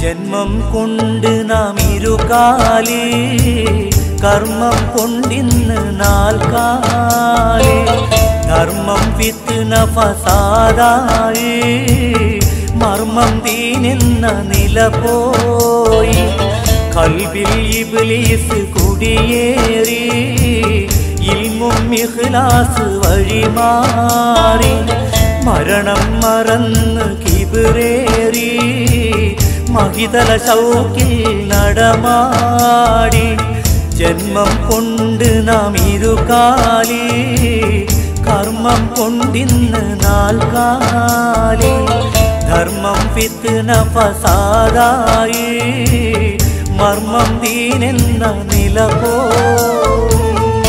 ജന്മം കൊണ്ട് നാം ഇരുകാലി കർമ്മം കൊണ്ടിന്ന് നാൽക്കാലി ധർമ്മം വിത്ത് നഫസാദായി മർമ്മം തീനെന്ന നില പോയി കൽവിൽ ഇബ്ലീസ് കുടിയേറി ഇൽമും ഇഖ്ലാസ് വഴിമാറി മരണം മറന്ന് കിബിറേറി മഹിതല ശൗക്കിൽ നടമാടി ജന്മം കൊണ്ട് നാം ഇരുകാലി കർമ്മം കൊണ്ടിന്ന് നാൽക്കാലി ധർമ്മം വിത്ത് നഫസാദായി മർമ്മം ദീനെന്ന നില പോയി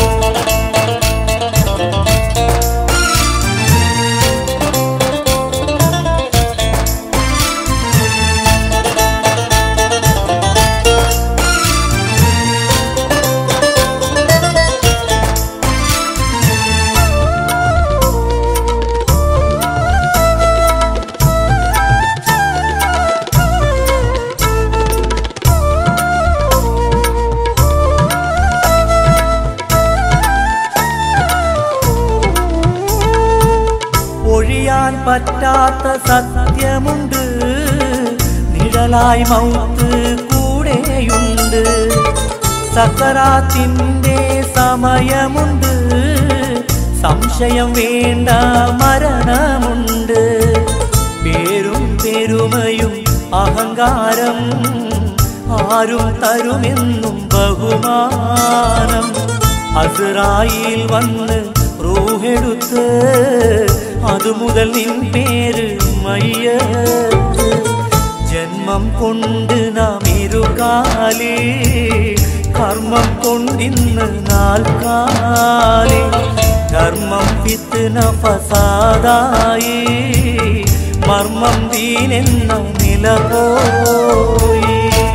ഒഴിയാൻ പറ്റാത്ത സത്യമുണ്ട് നിഴലായി മൗത്ത് കൂടെയുണ്ട് സക്കറാത്തിൻ്റെ സമയമുണ്ട് സംശയം വേണ്ട മരണമുണ്ട് പേരും പെരുമയും അഹങ്കാരം ആരും തരുമെന്നും ബഹുമാനം അസുറായിൽ വന്ന് റൂഹെടുത്ത് അതു മുതൽ നിൻ പേര് മയ്യത്ത് ജന്മം കൊണ്ട് നാം ഇരുകാലി കർമ്മം കൊണ്ടിന്ന് നാൽക്കാലി ധർമ്മം വിത്ത് നഫസാദായി മർമ്മം ദീനെന്ന നില പോയി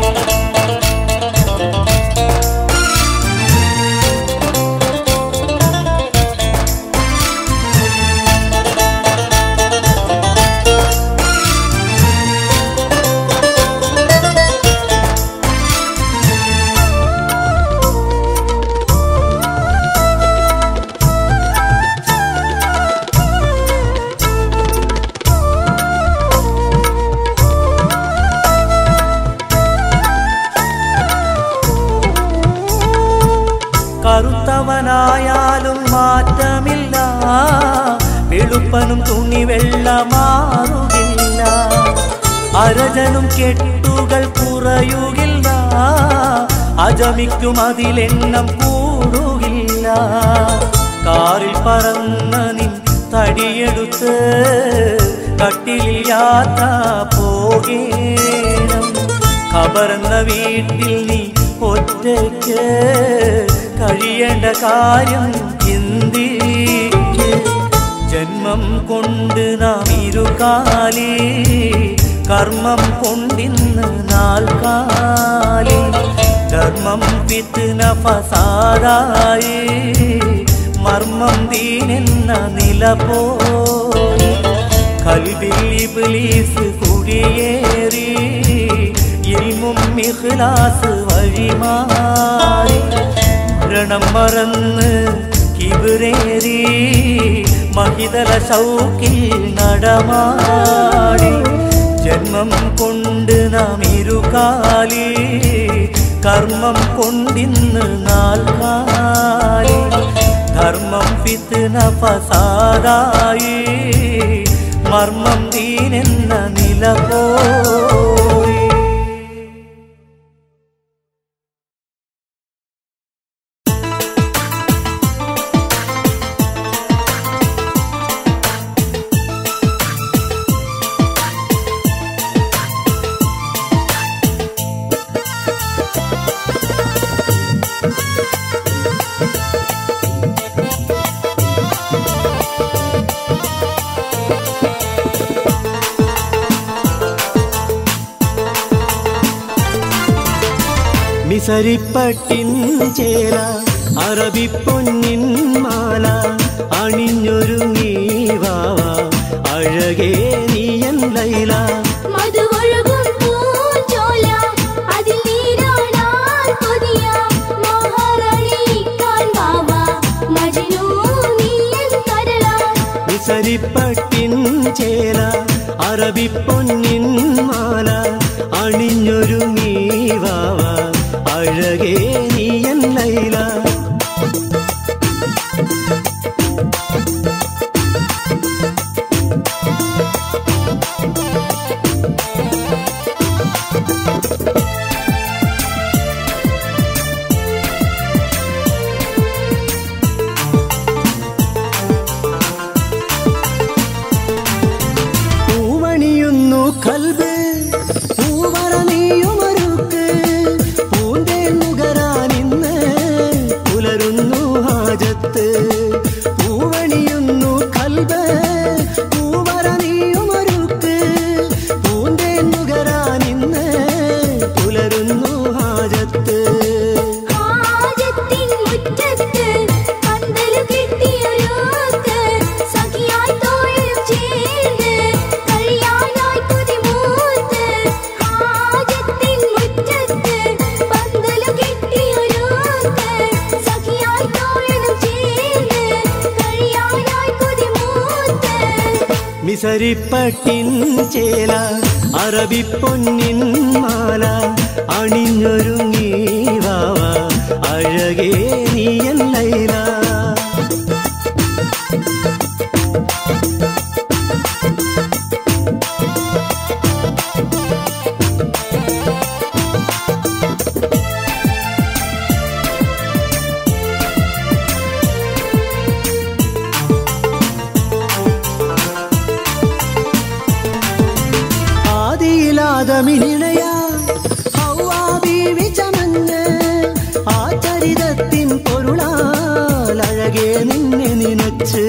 കറുത്തവനായാലും മാറ്റമില്ല വെളുപ്പനും തുണി വെള്ള മാറുകില്ല അരജനും കെട്ടുകൾ കുറയുകില്ല അജമിക്കും അതിലെണ്ണം കൂടുകില്ല കാറിൽ പറന്ന നിൻ തടിയെടുത്ത് കട്ടിലിൽ യാത്ര പോകേണം ഖബറെന്ന വീട്ടിൽ നീ ഒറ്റയ്ക്ക് കഴിയേണ്ട കാര്യം ചിന്തിക്ക് ജന്മം കൊണ്ട് നാം ഇരുകാലി കർമ്മം കൊണ്ടിന്ന് നാൽക്കാലി ധർമ്മം വിത്ത് നഫസാദായി മർമ്മം ദീനെന്ന നില പോയി കൽബിൽ ഇബ്ലീസ് കുടിയേറി ഇൽമും ഇഖ്ലാസ് വഴിമാറി മരണം മറന്ന് കിബിറേറി മഹിതല ശൗക്കിൽ നടമാടി ജന്മം കൊണ്ട് നാം ഇരുകാലി കർമ്മം കൊണ്ടിന്ന് നാൽക്കാലി ധർമ്മം വിത്ത് നഫസാദായി മർമ്മം ദീനെന്ന നില പോയി മിസരിപ്പട്ടിൻ ചേല അറബിപ്പൊന്നിൻ മാല അണിഞ്ഞൊരുങ്ങി വാവ അഴകേ നീയൻ ലൈല മധുവഴകും പൂഞ്ചോല മിസരിപ്പട്ടിൻ ചേല അറബിപ്പൊന്നിൻ മാല അണിഞ്ഞൊരുങ്ങി വാവ അഴകേ നീയൻ ലൈല പൂവണിയുന്നു കൽബ് പൂവറ നീയുമരുക്ക് പൂന്തേൻ നുകരാനിന്ന് പുലരുന്നു ഹാജത്ത് പൂവണിയുന്നു കൽബ് പൂവറ നീയുമരുക്ക് പൂന്തേൻ നുകരാനിന്ന് പുലരുന്നു ഹാജത്ത് ഹാജത്തിൻ മുറ്റത്ത് പന്തല് കെട്ടിയൊരോർക്ക് സഖിയായി തോളും ചേർന്ന് കഴിയാനായി കൊതിമൂത്ത് ഹാജത്തിൻ മുറ്റത്ത് പന്തല് കെട്ടിയൊരോർക്ക് സഖിയായി തോളും ചേർന്ന് കഴിയാനായി കൊതിമൂത്ത് മിസരിപ്പട്ടിൻ ചേല അറബിപ്പൊന്നിൻ മാല അണിഞ്ഞൊരുങ്ങി വാവ അഴകേ നീയൻ ലൈല ആദിയിലാദമിനിണയ ഹൗവാബീവി ചമഞ്ഞ് ആ ചരിതത്തിൻ പൊരുളാൽ അഴകേ നിന്നെ നിനച്ച്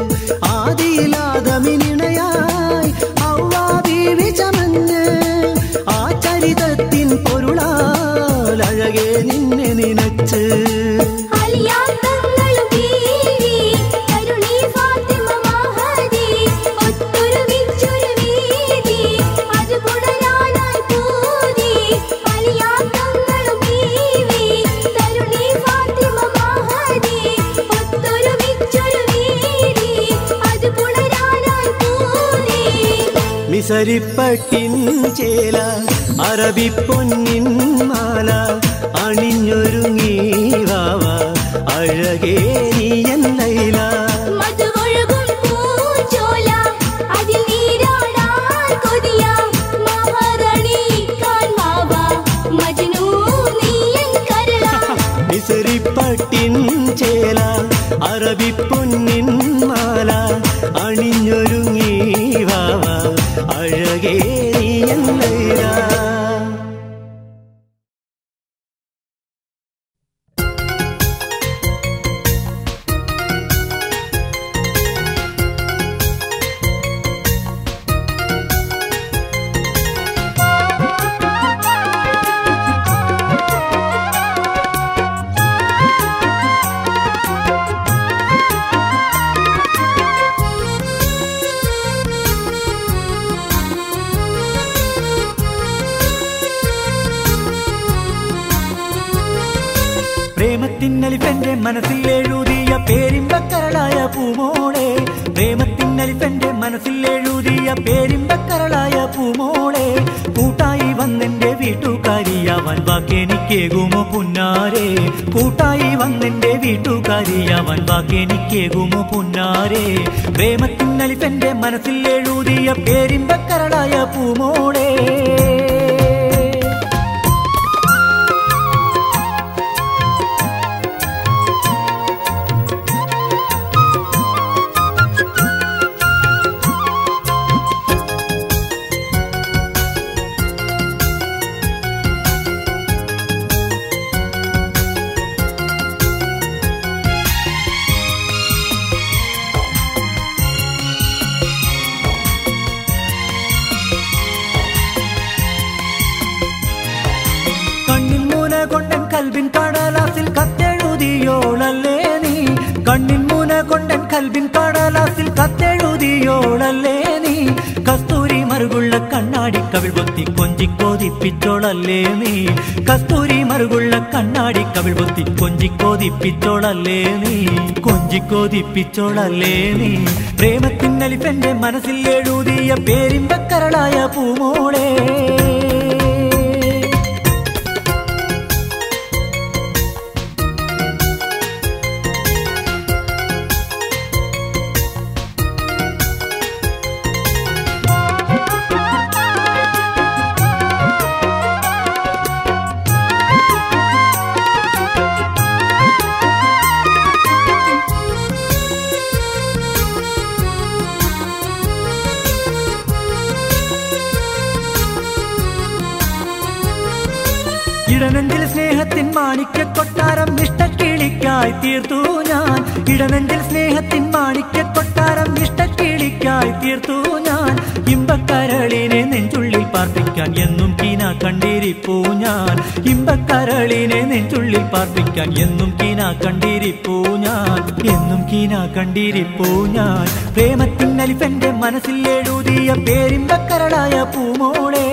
ആദിയിലാദമിനിണയായി ഹൗവാബീവി ചമഞ്ഞ് ആ ചരിതത്തിൻ പൊരുളാൽ അഴകേ നിന്നെ നിനച്ച് അലിയാത്തങ്ങളും ബീവി കരുണി ഫാത്തിമ മഹദി ഒത്തൊരുമിച്ചൊരു വീതി അത് പുണരാനായി പൂതി അലിയാത്തങ്ങളും ബീവി കരുണി ഫാത്തിമ മഹദി ഒത്തൊരുമിച്ചൊരു വീതി അത് പുണരാനായി പൂതി മിസരിപ്പട്ടിൻ ചേല അറബിപ്പൊന്നിൻ മാല അണിഞ്ഞൊരുങ്ങി വാവ അഴകേ നീയൻ ലൈല മധുവൊഴുകും പൂഞ്ചോല അതിൽ നീരാടാൻ കൊതിയ മഹാറാണിക്കാൻ മാവ മജ്നൂ നീയൻ കരള മിസരിപ്പട്ടിൻ ചേല അറബിപ്പൊന്നിൻ മാല അണിഞ്ഞൊരുങ്ങി വാവ അഴകേ നീയൻ ലൈല പ്രേമത്തിന്നലിപ്പെന്റെ മനസ്സിൽ എഴുതിയ പേരിമ്പക്കരളായ പൂമോളെ പ്രേമത്തിന്നലിപ്പെന്റെ മനസ്സിൽ എഴുതിയ പേരിമ്പക്കരളായ പൂമോളെ കൂട്ടായി വന്നെന്റെ വീട്ടുകാരിയാവൻ വാക്കെനിക്കേകുമോ പുന്നാരെ കൂട്ടായി വന്നെന്റെ വീട്ടുകാരിയാവൻ വാക്കെനിക്കേകുമോ പുന്നാരെ പ്രേമത്തിന്നലിപ്പെന്റെ മനസ്സിൽ എഴുതിയ പേരിമ്പക്കരളായ പൂമോളെ കവിൾ പൊത്തി കൊഞ്ചിക്കോതിപ്പിച്ചോളല്ലേ നീ കസ്തൂരി മറുകുള്ള കണ്ണാടി കവിൾ പൊത്തി കൊഞ്ചിക്കോതിപ്പിച്ചോളല്ലേ നീ കൊഞ്ചിക്കോതിപ്പിച്ചോളല്ലേ നീ പ്രേമത്തിനലിഫെന്റെ മനസ്സിൽ എഴുതിയ പേരിമ്പക്കരളായ പൂമോളെ ഇടനെഞ്ചിൽ സ്നേഹത്തിൻ മാണിക്യ കൊട്ടാരം ഇഷ്ടക്കിളിക്കായി തീർത്തു ഞാൻ ഇടനെഞ്ചിൽ സ്നേഹത്തിൻ മാണിക്യ കൊട്ടാരം ഇഷ്ടക്കിളിക്കായി തീർത്തു ഞാൻ ഇമ്പക്കരളിനെ നെഞ്ചുള്ളിൽ പാർപ്പിക്കാൻ എന്നും കീന കണ്ടിരിപ്പൂ ഞാൻ ഇമ്പക്കരളിനെ നെഞ്ചുള്ളിൽ പാർപ്പിക്കാൻ എന്നും കീന കണ്ടിരിപ്പൂ ഞാൻ എന്നും കീന കണ്ടിരിപ്പൂ ഞാൻ പ്രേമത്തിൻ അലിഫന്റെ മനസ്സിൽ എഴുതിയ പേരിമ്പക്കരളായ പൂമോളെ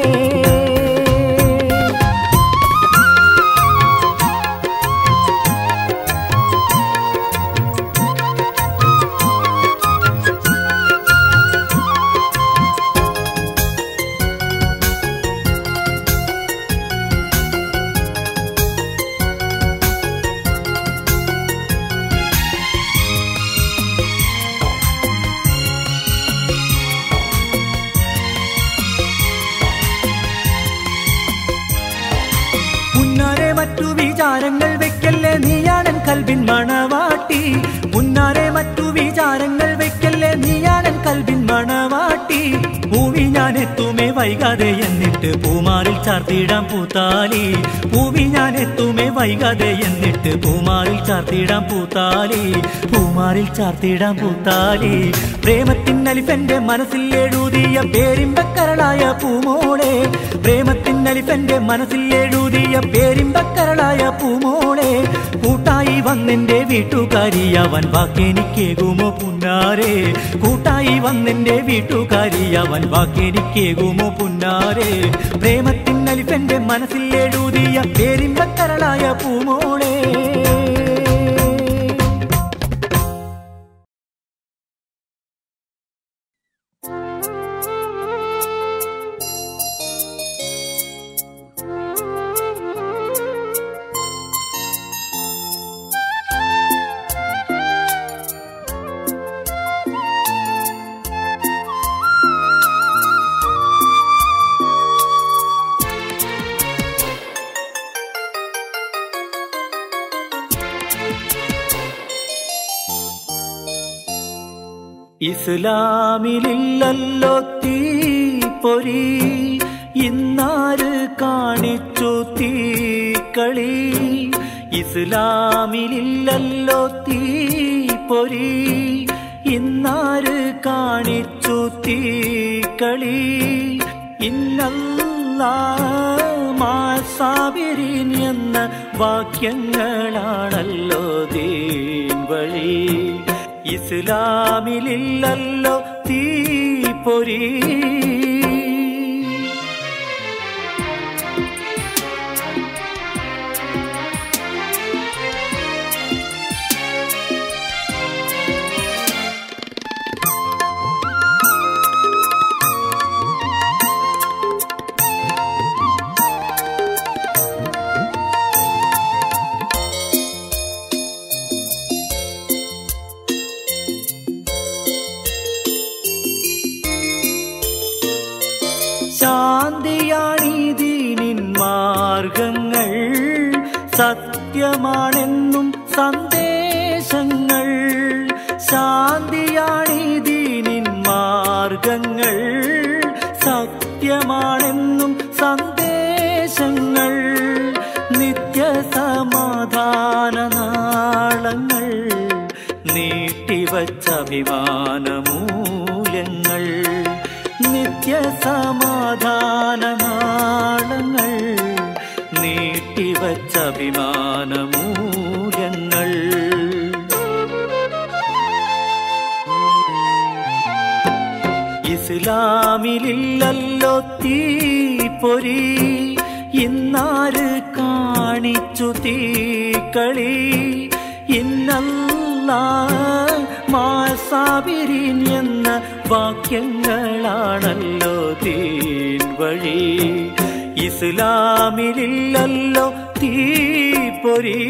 മുന്നാരെ മറ്റു വിചാരങ്ങൾ വെക്കല്ലേ നീയാണൻ കൽബിൻ മണവാട്ടി മുന്നാരെ മറ്റു വിചാരങ്ങൾ വെക്കല്ലേ നീയാണൻ കൽബിൻ മണവാട്ടി പൂവി ഞാൻ എത്തുമേ വൈകാതെ എന്നിട്ട് പൂമാറിൽ ചാർത്തിടാം പൂത്താലി പൂവി ഞാൻ എത്തുമേ വൈകാതെ എന്നിട്ട് പൂമാറിൽ ചാർത്തിടാം പൂത്താലി പൂമാറിൽ ചാർത്തിടാം പൂത്താലി പ്രേമത്തിൻ അലിഫന്റെ മനസ്സിൽ എഴുതിയ പേരിമ്പക്കരളായ പൂമോളെ പ്രേമത്തിൻ അലിഫന്റെ മനസ്സിൽ എഴുതിയ പേരിമ്പക്കരളായ പൂമോളെ കൂട്ടായി വന്നെന്റെ വീട്ടുകാരിയവൻ വാക്കെനിക്കേകുമോ പുന്നാരെ കൂട്ടായി വന്നെന്റെ വീട്ടുകാരിയവൻ വാക്കെനിക്കേകുമോ പുന്നാരെ പ്രേമത്തിൻ അലിഫന്റെ മനസ്സിൽ എഴുതിയ പേരിമ്പക്കരളായ പൂമോളെ ഇസ്ലാമിലില്ലല്ലോ തീപ്പൊരി ഇന്നാര് കാണിച്ചു തീക്കളി ഇസ്ലാമിലില്ലല്ലോ തീപ്പൊരി ഇന്നാര് കാണിച്ചു തീക്കളി ഇന്നല്ലാസാബിരിൻ എന്ന വാക്യങ്ങളാണല്ലോ ദീൻ വഴി ഇസ്ലാമിലില്ലല്ലോ തീപ്പൊരി ശാന്തിയാണീതീനിൻ മാർഗങ്ങൾ സത്യമാണെന്നും സന്ദേശങ്ങൾ ശാന്തിയാണീതീനിൻ മാർഗങ്ങൾ സത്യമാണെന്നും സന്ദേശങ്ങൾ നിത്യസമാധാന നാളങ്ങൾ നീട്ടിവച്ച അഭിമാനമൂല്യങ്ങൾ നിത്യസമാധാന നാളങ്ങൾ നീട്ടിവച്ച അഭിമാനമൂല്യങ്ങൾ ഇസ്ലാമിലില്ലല്ലോ തീപ്പൊരി ഇന്നാര് കാണിച്ചു തീക്കളി ഇന്നല്ല മാസാബിരിൻ എന്ന വാക്യങ്ങളാണല്ലോ തീൻ വഴി ഇസ്ലാമിലില്ലല്ലോ തീപ്പൊരി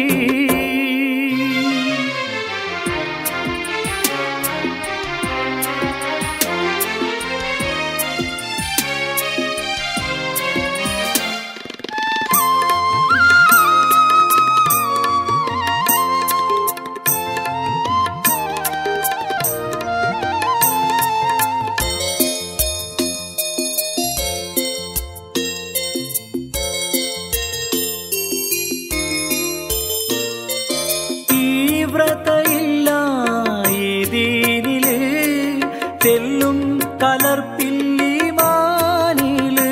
തീവ്രതയില്ല ഈ ദീനില് തെല്ലും കലർപ്പില്ലി മാനില്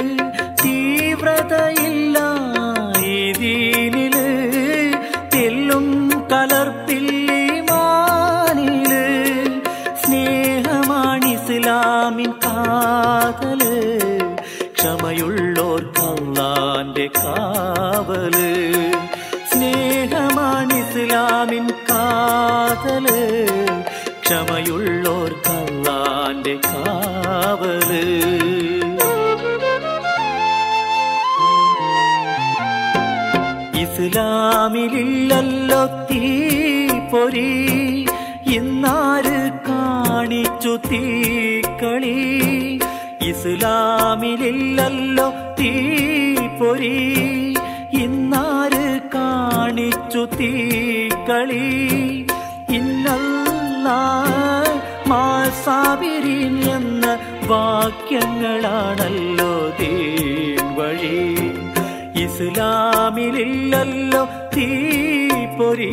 തീവ്രതയില്ല ഈ ദീനില് തെല്ലും കലർപ്പില്ലി മാനില് സ്നേഹമാണ് ഇസ്ലാമിൻ കാതല് ക്ഷമയുള്ളോർ കള്ളാന്റെ കാവല് സ്നേഹമാണ് ഇസ്ലാമിൻ കാതല് ക്ഷമയുള്ളോർ കള്ളാന്റെ കാവല് ഇസ്ലാമിലില്ലല്ലോ തീപ്പൊരി ഇന്നാര് കാണിച്ചു തീക്കളി ഇസ്ലാമിലില്ലല്ലോ തീപ്പൊരി ഇന്നാര് കാണിച്ചു തീക്കളി ഇന്നല്ല മാസാബിരിൻ എന്ന വാക്യങ്ങളാണല്ലോ തീൻ വഴി ഇസ്ലാമിലില്ലല്ലോ തീപ്പൊരി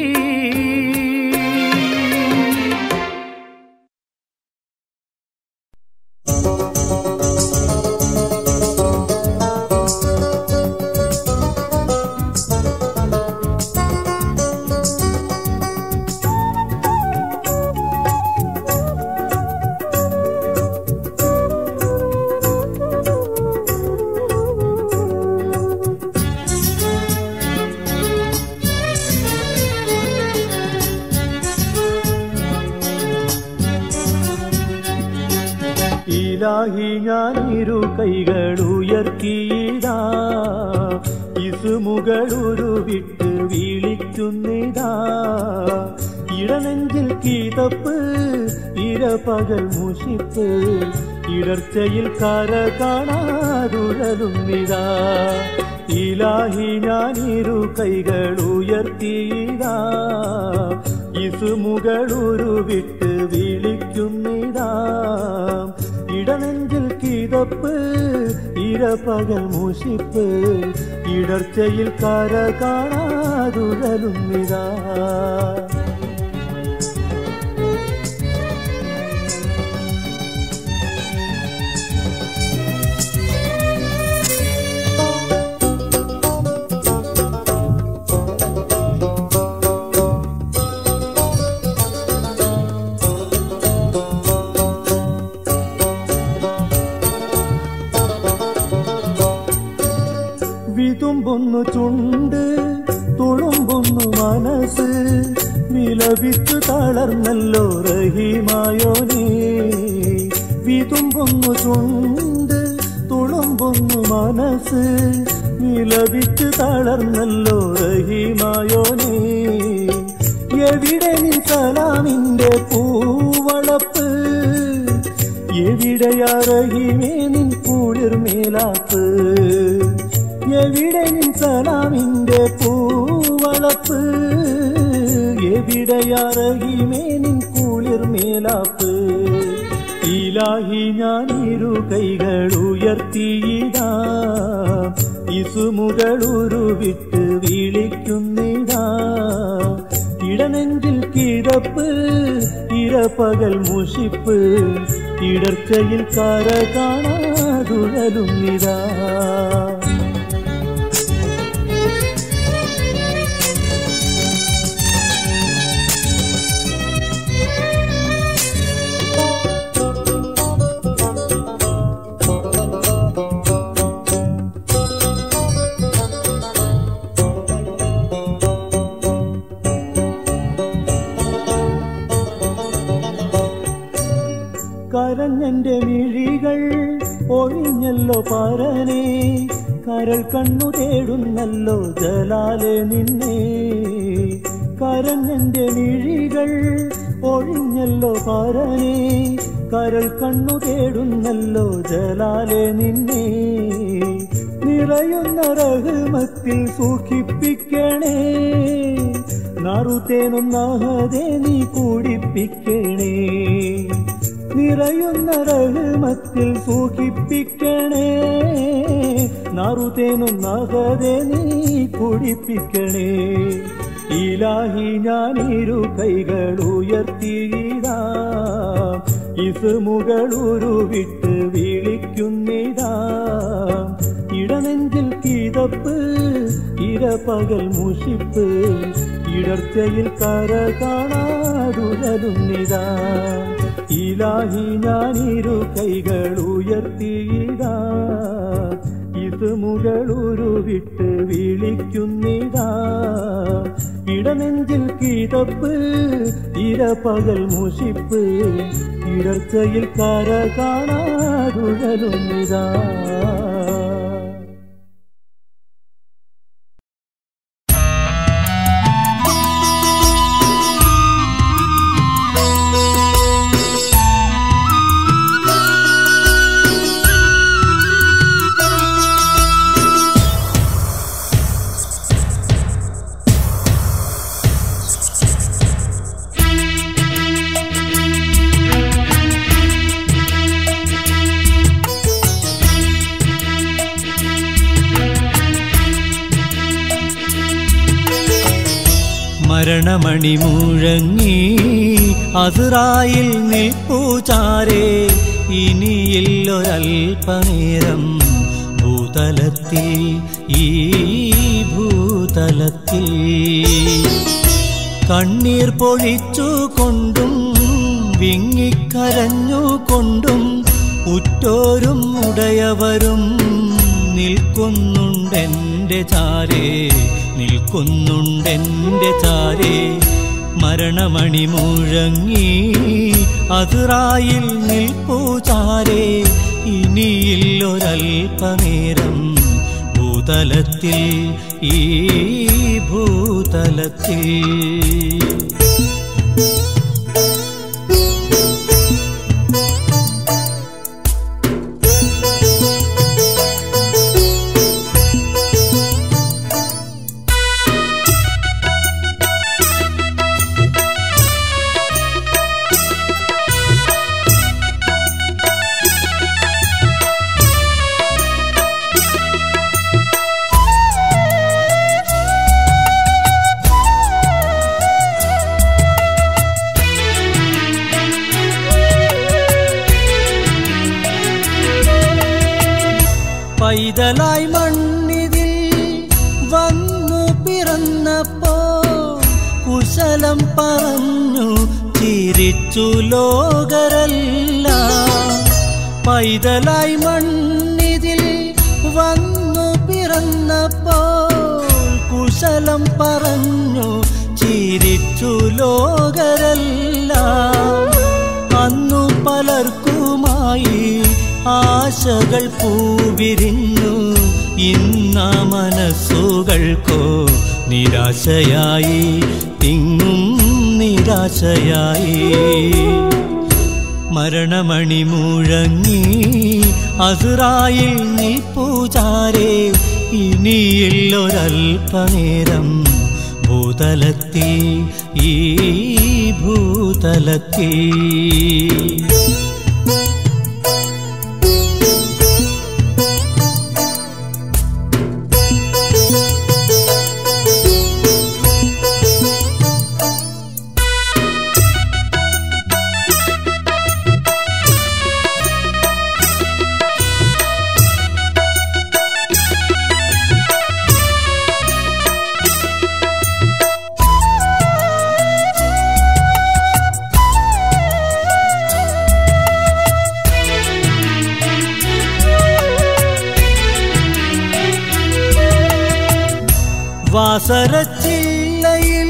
ഇലാഹി ഞാൻ ഇരു കൈകൾ ഉയർത്തിയിടാ ഇസുമുകളൊരു വിട്ട് വിളിക്കുന്നിതാ ഇടനെഞ്ചിൽ കീതപ്പ് ഇരപകൽ മുഷിപ്പ് ഇടർച്ചയിൽ കര കാണാതുഴലുന്നിതാ ഇലാഹി ഞാൻ ഇരു കൈകൾ ഉയർത്തിയിടാ ഇസുമുകളൊരു വിട്ട് വിളിക്കുന്നിതാ ഇടനെഞ്ചിൽ കിതപ്പ് ഇരപകൽ മുഷിപ്പ് ഇടർച്ചയിൽ കര കാണാതുഴലുന്നിതാ വിതുമ്പൊന്നു ചുണ്ട് തുളുമ്പൊന്നു മനസ്സ് വിലപിച്ചു തളർന്നല്ലോ റഹിമായോനേ വിതുമ്പൊന്നു ചുണ്ട് തുളുമ്പൊന്നു മനസ്സ് വിലപിച്ചു തളർന്നല്ലോ റഹിമായോനേ എവിടെ നീ സലാമിന്റെ പൂവളപ്പ് എവിടെയാറഹിമേ നിൻ കുളിർമേലാപ്പ് എവിടെ നിൻ സലാമിന്റെ പൂവളപ്പ് എവിടെയാറഹിമേ നിൻ കുളിർമേലാപ്പ് ഇലാഹി ഞാൻ ഇരു കൈകൾ ഉയർത്തിയിടാ ഇസുമുകളൊരു വിട്ട് വിളിക്കുന്നിതാ ഇടനെഞ്ചിൽ കിടപ്പ് ഇരപകൽ മുഷിപ്പ് ഇടർച്ചയിൽ കര കാണാതുഴലുന്നിതാ കരഞ്ഞെന്റെ മിഴികൾ ഒഴിഞ്ഞല്ലോ പരനെ കരൾ കണ്ണു തേടുന്നല്ലോ ജലാലെ നിന്നെ കരഞ്ഞെന്റെ മിഴികൾ ഒഴിഞ്ഞല്ലോ പരനെ കരൾ കണ്ണു തേടുന്നല്ലോ ജലാലെ നിന്നെ നിറയുന്ന റഹ്മത്തിൽ സൂക്ഷിപ്പിക്കണേ നറുതേനൊന്നാഹതെ നീ കൂടിപ്പിക്കണേ നിറയുന്ന റഹ്മത്തിൽ സൂക്ഷിപ്പിക്കണേ നറുതേനൊന്നാഹതെ നീ കുടിപ്പിക്കണേ ഇലാഹി ഞാനിരു കൈകൾ ഉയർത്തിയിതാ ഇസുമുകളുരുവിട്ട് വിളിക്കുന്നിതാ ഇടനെഞ്ചിൽ കീതപ്പ് ഇരപകൽ മുഷിപ്പ് ഇടർച്ചയിൽ കര കാണാതുഴലുന്നിതാ ഇലാഹി ഞാനിരു കൈകൾ ഉയർത്തിയിതാ ഇത് മുകളുരുവിട്ട് വിളിക്കുന്നിതാ ഇടനെഞ്ചിൽ കീതപ്പ് ഇരപകൽ മുഷിപ്പ് ഇടർച്ചയിൽ കര കാണാതുഴലുന്നിതാ മരണമണി മുഴങ്ങി അതിറായിൽ നിൽപ്പൂചാരേ ഇനിയില്ലൊരൽപനേരം ഭൂതലത്തിൽ ഈ ഭൂതലത്തിൽ കണ്ണീർ പൊഴിച്ചു കൊണ്ടും വിങ്ങിക്കരഞ്ഞു കൊണ്ടും ഉറ്റോരും ഉടയവരും നിൽക്കുന്നുണ്ടെന്റെ ചാരേ നിൽക്കുന്നുണ്ടെന്റെ ചാരേ മരണമണി മുഴങ്ങി അതിറായിൽ നിൽപ്പൂ ചാരേ ഇനിയില്ലൊരൽപനേരം ഭൂതലത്തിൽ ഈ ഭൂതലത്തിൽ പൈതലായി മണ്ണിതിൽ വന്നു പിറന്നപ്പോ കുശലം പറഞ്ഞു ചിരിച്ചു ലോകരല്ല പൈതലായി മണ്ണിതിൽ വന്നു പിറന്നപ്പോ കുശലം പറഞ്ഞു ചിരിച്ചു ലോകരല്ല അന്നു പലർക്കുമായി ആശകൾ പൂവിരിഞ്ഞു ഇന്ന മനസ്സുകൾക്കോ നിരാശയായി തിങ്ങും നിരാശയായി മരണമണി മുഴങ്ങി അസുറായിൽ നീ പൂജാരേ ഇനിയില്ലൊരൽപനേരം ഭൂതലത്തിൽ ഈ ഭൂതലത്തിൽ വാസരച്ചില്ലയിൽ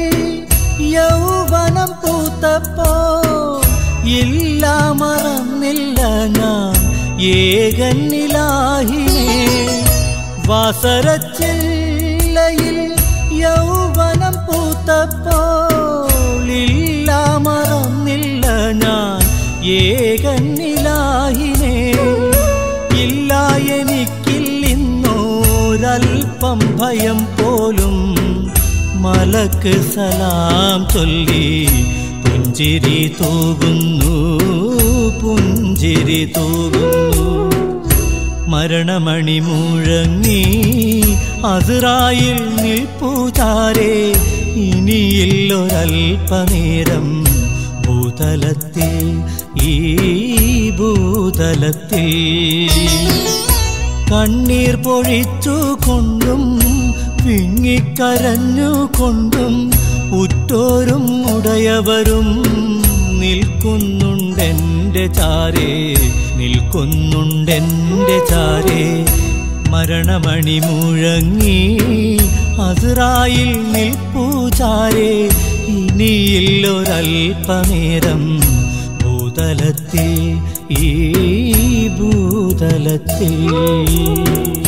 യൗവനം പൂത്തപ്പോ ഇല്ല മറന്നില്ല ഏകന്നിലാഹിനെ വാസരച്ചില്ലയിൽ യൗവനം പൂത്തപ്പോൾ ഇല്ല മറന്നില്ല ഞാൻ ഏകന്നിലാഹിനെ ഇല്ല എനിക്കില്ലിന്നോരൽപ്പം ഭയം പോലും മലക്ക് സലാം ചൊല്ലി പുഞ്ചിരി തൂകുന്നു പുഞ്ചിരി തൂകുന്നു മരണമണി മുഴങ്ങി അതിറായിൽ നിൽപ്പൂതാരെ ഇനിയില്ലൊരൽപ്പനേരം ഭൂതലത്തിൽ ഈ ഭൂതലത്തിൽ കണ്ണീർ പൊഴിച്ചു കൊണ്ടും വിങ്ങിക്കരഞ്ഞുകൊണ്ടും ഉറ്റോരും ഉടയവരും നിൽക്കുന്നുണ്ടെൻ്റെ ചാരേ നിൽക്കുന്നുണ്ടെൻ്റെ ചാരേ മരണമണി മുഴങ്ങി അതിറായിൽ നിൽപ്പൂചാരേ ഇനിയില്ലൊരൽപ്പനേരം ഭൂതലത്തിൽ ഈ ഭൂതലത്തിൽ